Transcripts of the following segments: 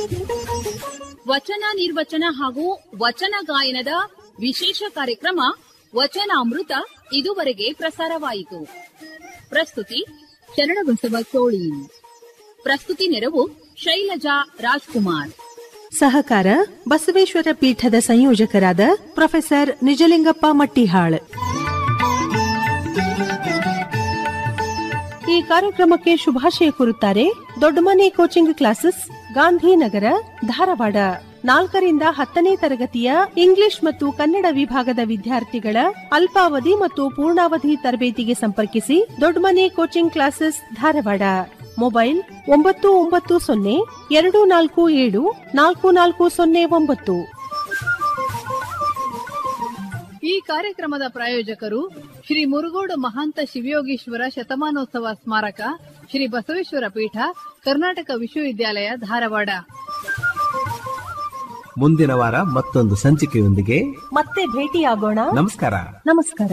ವಚನ ನಿರ್ವಚನ ಹಾಗೂ ವಚನ ಗಾಯನದ ವಿಶೇಷ ಕಾರ್ಯಕ್ರಮ ವಚನಾಮೃತ ಇದುವರೆಗೆ ಪ್ರಸಾರವಾಯಿತು ಪ್ರಸ್ತುತಿ ಶರಣಬಸವ ಚೋಳಿ ಪ್ರಸ್ತುತಿ ನೆರವು ಶೈಲಜಾ ರಾಜ್ಕುಮಾರ್ ಸಹಕಾರ ಬಸವೇಶ್ವರ ಪೀಠದ ಸಂಯೋಜಕರಾದ ಪ್ರೊಫೆಸರ್ ನಿಜಲಿಂಗಪ್ಪ ಮಟ್ಟಿಹಾಳ್ ಈ ಕಾರ್ಯಕ್ರಮಕ್ಕೆ ಶುಭಾಶಯ ಕೋರುತ್ತಾರೆ ದೊಡ್ಡಮನೆ ಕೋಚಿಂಗ್ ಕ್ಲಾಸಸ್ ಗಾಂಧಿನಗರ ಧಾರವಾಡ ನಾಲ್ಕರಿಂದ ಹತ್ತನೇ ತರಗತಿಯ ಇಂಗ್ಲಿಷ್ ಮತ್ತು ಕನ್ನಡ ವಿಭಾಗದ ವಿದ್ಯಾರ್ಥಿಗಳ ಅಲ್ಪಾವಧಿ ಮತ್ತು ಪೂರ್ಣಾವಧಿ ತರಬೇತಿಗೆ ಸಂಪರ್ಕಿಸಿ Doddamane coaching classes Dharwad mobile ಒಂಬತ್ತು ಒಂಬತ್ತು ಸೊನ್ನೆ ಎರಡು ನಾಲ್ಕು ಏಳು ನಾಲ್ಕು ನಾಲ್ಕು ಸೊನ್ನೆ ಒಂಬತ್ತು ಈ ಕಾರ್ಯಕ್ರಮದ ಪ್ರಾಯೋಜಕರು ಶ್ರೀ ಮುರುಗೋಡು ಮಹಾಂತ ಶಿವಯೋಗೀಶ್ವರ ಶತಮಾನೋತ್ಸವ ಸ್ಮಾರಕ ಶ್ರೀ ಬಸವೇಶ್ವರ ಪೀಠ ಕರ್ನಾಟಕ ವಿಶ್ವವಿದ್ಯಾಲಯ ಧಾರವಾಡ ಮುಂದಿನ ವಾರ ಮತ್ತೊಂದು ಸಂಚಿಕೆಯೊಂದಿಗೆ ಮತ್ತೆ ಭೇಟಿಯಾಗೋಣ ನಮಸ್ಕಾರ ನಮಸ್ಕಾರ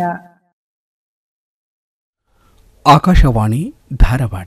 ಆಕಾಶವಾಣಿ ಧಾರವಾಡ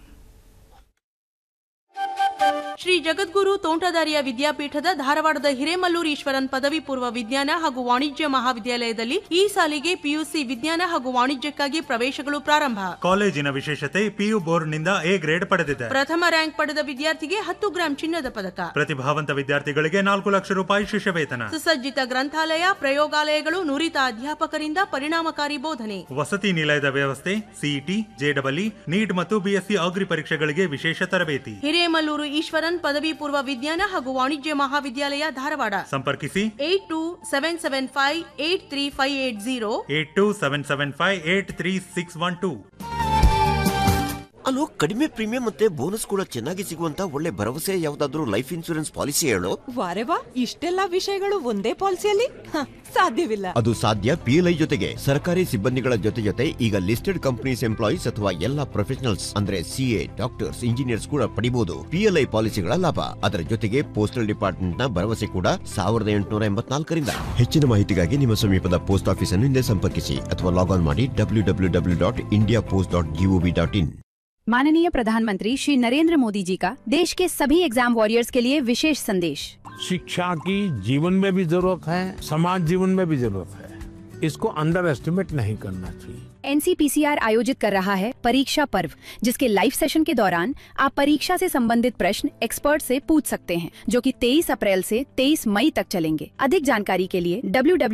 ಶ್ರೀ ಜಗದ್ಗುರು ತೋಂಟದಾರ್ಯ ವಿದ್ಯಾಪೀಠದ ಧಾರವಾಡದ ಹಿರೇಮಲ್ಲೂರು ಈಶ್ವರನ್ ಪದವಿ ಪೂರ್ವ ವಿಜ್ಞಾನ ಹಾಗೂ ವಾಣಿಜ್ಯ ಮಹಾವಿದ್ಯಾಲಯದಲ್ಲಿ ಈ ಸಾಲಿಗೆ ಪಿಯುಸಿ ವಿಜ್ಞಾನ ಹಾಗೂ ವಾಣಿಜ್ಯಕ್ಕಾಗಿ ಪ್ರವೇಶಗಳು ಪ್ರಾರಂಭ ಕಾಲೇಜಿನ ವಿಶೇಷತೆ ಪಿಯು ಬೋರ್ಡ್ನಿಂದ ಎ ಗ್ರೇಡ್ ಪಡೆದಿದೆ ಪ್ರಥಮ ರ್ಯಾಂಕ್ ಪಡೆದ ವಿದ್ಯಾರ್ಥಿಗೆ ಹತ್ತು ಗ್ರಾಂ ಚಿನ್ನದ ಪದಕ ಪ್ರತಿಭಾವಂತ ವಿದ್ಯಾರ್ಥಿಗಳಿಗೆ ನಾಲ್ಕು ಲಕ್ಷ ರೂಪಾಯಿ ಶಿಷ್ಯ ವೇತನ ಸುಸಜ್ಜಿತ ಗ್ರಂಥಾಲಯ ಪ್ರಯೋಗಾಲಯಗಳು ನುರಿತ ಅಧ್ಯಾಪಕರಿಂದ ಪರಿಣಾಮಕಾರಿ ಬೋಧನೆ ವಸತಿ ನಿಲಯದ ವ್ಯವಸ್ಥೆ ಸಿಇಟಿ ಜೆಡಬ್ಲ್ಇ ನೀಟ್ ಮತ್ತು ಬಿಎಸ್ಸಿ ಅಗ್ರಿ ಪರೀಕ್ಷೆಗಳಿಗೆ ವಿಶೇಷ ತರಬೇತಿ ಹಿರೇಮಲ್ಲೂರು ಈಶ್ವರನ್ ಪದವಿ ಪೂರ್ವ ವಿಜ್ಞಾನ ಹಾಗೂ ವಾಣಿಜ್ಯ ಮಹಾವಿದ್ಯಾಲಯ ಧಾರವಾಡ ಸಂಪರ್ಕಿಸಿ eight two seven seven five eight three five eight zero eight two seven seven five eight three six one two ಅಲ್ಲೋ ಕಡಿಮೆ ಪ್ರೀಮಿಯಂ ಮತ್ತೆ ಬೋನಸ್ ಕೂಡ ಚೆನ್ನಾಗಿ ಸಿಗುವಂತ ಒಳ್ಳೆ ಭರವಸೆ ಯಾವ್ದಾದ್ರು ಲೈಫ್ ಇನ್ಸೂರೆನ್ಸ್ ಪಾಲಿಸಿ ಹೇಳು ವಾರೆ ವಾ ಇಷ್ಟೆಲ್ಲ ವಿಷಯಗಳು ಒಂದೇ ಪಾಲಿಸಿಯಲ್ಲಿ ಹ, ಸಾಧ್ಯವಿಲ್ಲ ಅದು ಸಾಧ್ಯ ಪಿಎಲ್ಐ ಜೊತೆಗೆ ಸರ್ಕಾರಿ ಸಿಬ್ಬಂದಿಗಳ ಜೊತೆ ಜೊತೆ ಈಗ ಲಿಸ್ಟೆಡ್ ಕಂಪನೀಸ್ ಎಂಪ್ಲಾಯೀಸ್ ಅಥವಾ ಎಲ್ಲಾ ಪ್ರೊಫೆಷನಲ್ಸ್ ಅಂದ್ರೆ ಸಿಎ ಡಾಕ್ಟರ್ಸ್ ಇಂಜಿನಿಯರ್ಸ್ ಕೂಡ ಪಡಿಬಹುದು ಪಿಎಲ್ಐ ಪಾಲಿಸಿಗಳ ಲಾಭ ಅದರ ಜೊತೆಗೆ ಪೋಸ್ಟಲ್ ಡಿಪಾರ್ಟ್ಮೆಂಟ್ ನ ಭರವಸೆ ಕೂಡ ಸಾವಿರದ ಎಂಟುನೂರ ಎಂಬತ್ನಾಲ್ಕರಿಂದ ಹೆಚ್ಚಿನ ಮಾಹಿತಿಗಾಗಿ ನಿಮ್ಮ ಸಮೀಪದ ಪೋಸ್ಟ್ ಆಫೀಸ್ ಅನ್ನು ಹಿಂದೆ ಸಂಪರ್ಕಿಸಿ ಅಥವಾ ಲಾಗ್ ಆನ್ ಮಾಡಿ W W W dot India post dot G O V dot in माननीय प्रधानमंत्री श्री नरेंद्र मोदी जी का देश के सभी एग्जाम वॉरियर्स के लिए विशेष संदेश शिक्षा की जीवन में भी जरूरत है समाज जीवन में भी जरूरत है इसको अंडर एस्टिमेट नहीं करना चाहिए एनसीपीसीआर आयोजित कर रहा है परीक्षा पर्व जिसके लाइव सेशन के दौरान आप परीक्षा से संबंधित प्रश्न एक्सपर्ट से पूछ सकते हैं जो कि 23 अप्रैल से 23 मई तक चलेंगे अधिक जानकारी के लिए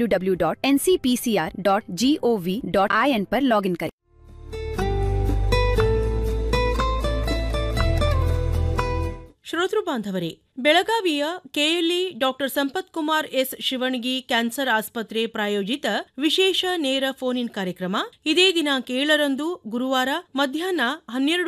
www.ncpcr.gov.in पर लॉगिन करें ಶ್ರೋತೃ ಬಾಂಧವರೇ ಬೆಳಗಾವಿಯ KLE doctor Sampath Kumar S Shivanagi cancer ಆಸ್ಪತ್ರೆ ಪ್ರಾಯೋಜಿತ ವಿಶೇಷ ನೇರ ಫೋನ್ ಇನ್ ಕಾರ್ಯಕ್ರಮ ಇದೇ ದಿನಾಂಕ ಏಳರಂದು ಗುರುವಾರ ಮಧ್ಯಾಹ್ನ ಹನ್ನೆರಡು